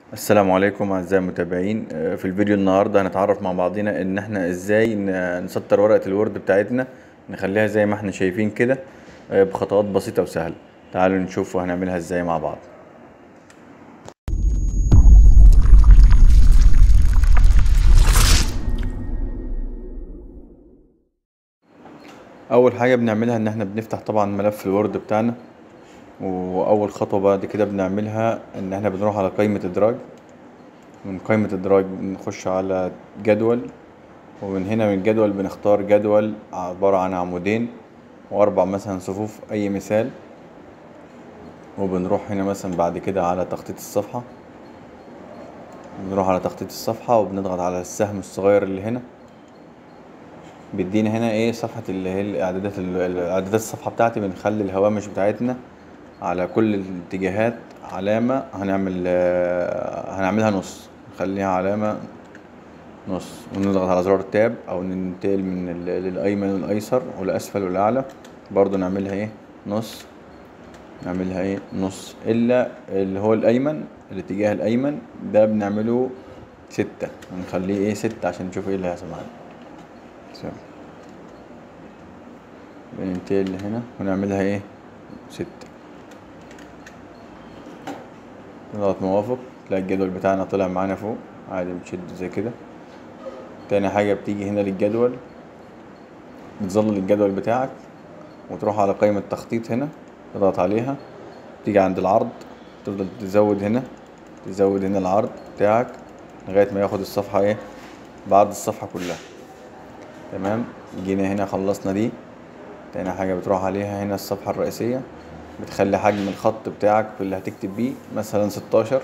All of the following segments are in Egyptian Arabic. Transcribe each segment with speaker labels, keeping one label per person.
Speaker 1: السلام عليكم اعزائي المتابعين آه، في الفيديو النهارده هنتعرف مع بعضنا ان احنا ازاي ن- نسطر ورقة الوورد بتاعتنا نخليها زي ما احنا شايفين كده آه، بخطوات بسيطة وسهلة تعالوا نشوف هنعملها ازاي مع بعض اول حاجة بنعملها ان احنا بنفتح طبعا ملف الوورد بتاعنا واول خطوة بعد كده بنعملها ان احنا بنروح على قائمة ادراج من قائمة ادراج بنخش على جدول ومن هنا من الجدول بنختار جدول عبارة عن عمودين واربع مثلا صفوف اي مثال وبنروح هنا مثلا بعد كده على تخطيط الصفحة بنروح على تخطيط الصفحة وبنضغط على السهم الصغير اللي هنا بيدينا هنا ايه صفحة اللي هي الاعدادات اعدادات الصفحة بتاعتي بنخلي الهوامش بتاعتنا على كل الاتجاهات علامة هنعمل آه، هنعملها نص نخليها علامة نص ونضغط على زرار تاب او ننتقل من ال- للايمن والايسر والاسفل والاعلى برضو نعملها ايه نص نعملها ايه نص الا اللي هو الايمن الاتجاه الايمن ده بنعمله ستة هنخليه ايه ستة عشان نشوف ايه اللي هيحصل معانا تمام. بننتقل هنا ونعملها ايه ستة نضغط موافق تلاقي الجدول بتاعنا طلع معانا فوق عادي بتشد زي كده تاني حاجة بتيجي هنا للجدول بتظلل الجدول بتاعك وتروح على قائمة تخطيط هنا تضغط عليها تيجي عند العرض تفضل تزود هنا تزود هنا العرض بتاعك لغاية ما ياخد الصفحة ايه بعد الصفحة كلها تمام جينا هنا خلصنا دي تاني حاجة بتروح عليها هنا الصفحة الرئيسية بتخلي حجم الخط بتاعك اللي هتكتب بيه مثلا ستاشر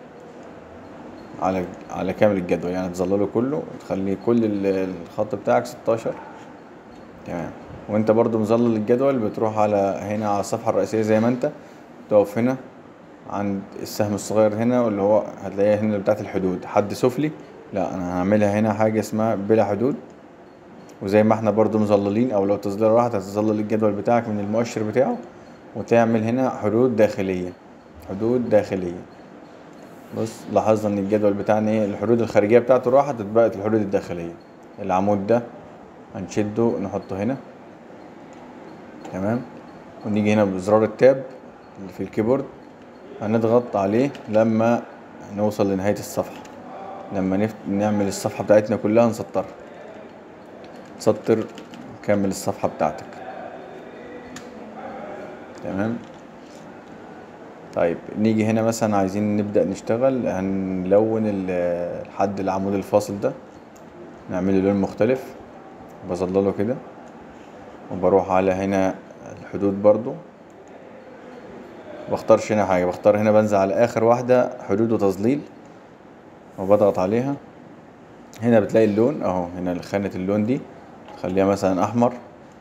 Speaker 1: على على كامل الجدول يعني تظلله كله وتخلي كل ال- الخط بتاعك ستاشر تمام وانت برضو مظلل الجدول بتروح على هنا على الصفحة الرئيسية زي ما انت تقف هنا عند السهم الصغير هنا واللي هو هتلاقيها هنا بتاعت الحدود حد سفلي لا انا هعملها هنا حاجة اسمها بلا حدود وزي ما احنا برضو مظللين او لو تظليل واحد هتظلل الجدول بتاعك من المؤشر بتاعه وتعمل هنا حدود داخلية حدود داخلية بص لاحظنا ان الجدول بتاعنا ايه الحدود الخارجية بتاعته راحت اتبقت الحدود الداخلية العمود ده هنشده نحطه هنا تمام ونيجي هنا بزرار التاب اللي في الكيبورد هنضغط عليه لما نوصل لنهاية الصفحة لما نفت... نعمل الصفحة بتاعتنا كلها نسطرها تسطر كمل الصفحة بتاعتك تمام طيب نيجي هنا مثلا عايزين نبدأ نشتغل هنلون ال- لحد العمود الفاصل ده نعمله لون مختلف بظلله كده وبروح على هنا الحدود برضو بختارش هنا حاجة بختار هنا بنزل على آخر واحدة حدود وتظليل وبضغط عليها هنا بتلاقي اللون اهو هنا خانة اللون دي تخليها مثلا أحمر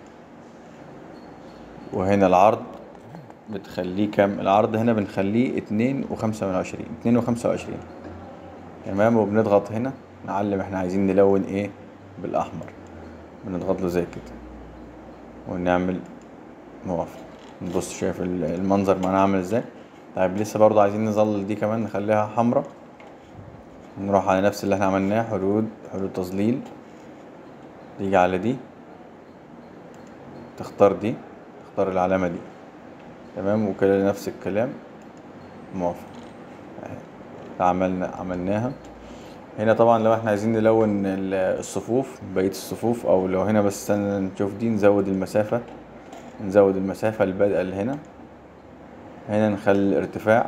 Speaker 1: وهنا العرض بتخليه كام العرض هنا بنخليه اتنين وخمسة من عشرين اتنين وخمسة وعشرين تمام وبنضغط هنا نعلم احنا عايزين نلون ايه بالأحمر بنضغط له زي كده ونعمل موافق نبص شايف ال- المنظر معانا عامل ازاي طيب لسه برضه عايزين نظلل دي كمان نخليها حمرا نروح على نفس اللي احنا عملناه حدود حدود تظليل تيجي على دي تختار دي تختار العلامة دي تمام وكده نفس الكلام موافق اهي. عملنا عملناها هنا طبعا لو احنا عايزين نلون ال- الصفوف بقية الصفوف او لو هنا بس استنى نشوف دي نزود المسافة نزود المسافة البادئة اللي هنا هنا نخلي الارتفاع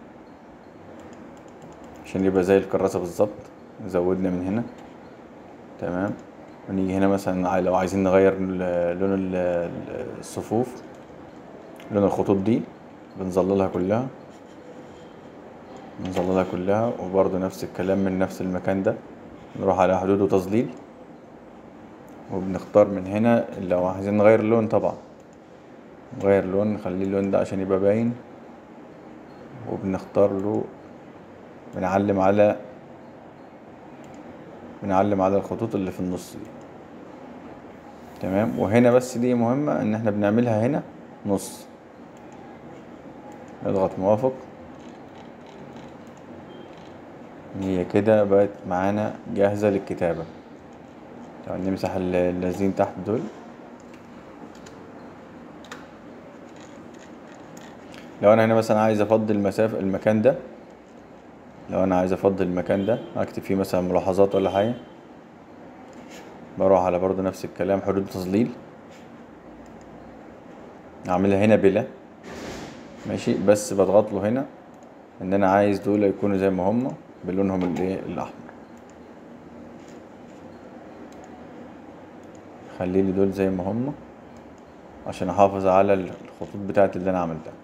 Speaker 1: عشان يبقى زي الكراسة بالظبط زودنا من هنا تمام ونيجي هنا مثلا عاي- لو عايزين نغير ال- لون ال- ال- الصفوف لون الخطوط دي بنظللها كلها بنظللها كلها وبرضه نفس الكلام من نفس المكان ده نروح على حدود وتظليل وبنختار من هنا لو عايزين نغير اللون طبعا نغير لون نخليه اللون ده عشان يبقى باين وبنختار له بنعلم على بنعلم على الخطوط اللي في النص دي تمام وهنا بس دي مهمة ان احنا بنعملها هنا نص نضغط موافق هي كده بقت معانا جاهزة للكتابة طبعا نمسح ال- اللازين تحت دول لو انا هنا مثلا عايز افضي المسافة المكان ده لو انا عايز افضي المكان ده اكتب فيه مثلا ملاحظات ولا حاجة بروح على برضه نفس الكلام حدود تظليل اعملها هنا بلا ماشي بس بضغط له هنا ان انا عايز دول يكونوا زي ما هم بلونهم الايه الاحمر خلي لي دول زي ما هم عشان احافظ على الخطوط بتاعت اللي انا عملتها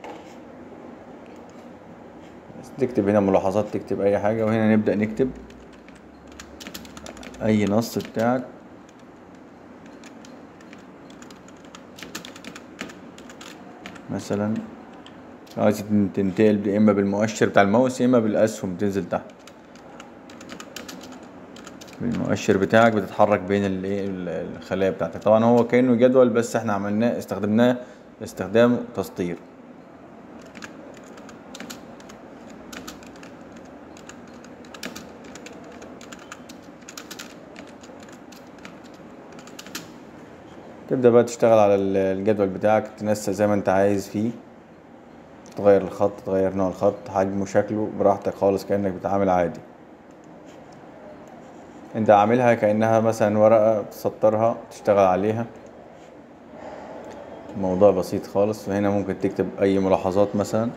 Speaker 1: بس تكتب هنا ملاحظات تكتب اي حاجة وهنا نبدأ نكتب اي نص بتاعك مثلا عايز تن- تنتقل يا اما بالمؤشر بتاع الماوس يا اما بالاسهم تنزل تحت بالمؤشر بتاعك بتتحرك بين الايه ال- الخلايا بتاعتك طبعا هو كأنه جدول بس احنا عملناه استخدمناه استخدام تسطير تبدأ بقى تشتغل على ال- الجدول بتاعك تنسق زي ما انت عايز فيه تغير الخط تغير نوع الخط حجمه شكله براحتك خالص كأنك بتعامل عادي انت عاملها كأنها مثلا ورقة تسطرها تشتغل عليها الموضوع بسيط خالص وهنا ممكن تكتب اي ملاحظات مثلا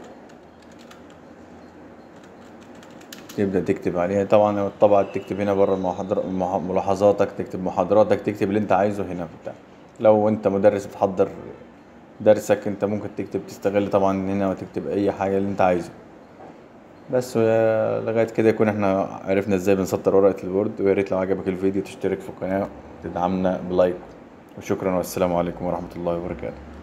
Speaker 1: تبدأ تكتب عليها طبعا لو طبعا تكتب هنا بره المحاضرة مح- ملاحظاتك تكتب محاضراتك تكتب اللي انت عايزه هنا في بتاع لو انت مدرس بتحضر درسك انت ممكن تكتب تستغل طبعا هنا وتكتب اي حاجة اللي انت عايزه بس و- لغاية كده يكون احنا عرفنا ازاي بنسطر ورقة الوورد ويا ريت لو عجبك الفيديو تشترك في القناة وتدعمنا بلايك وشكرا والسلام عليكم ورحمة الله وبركاته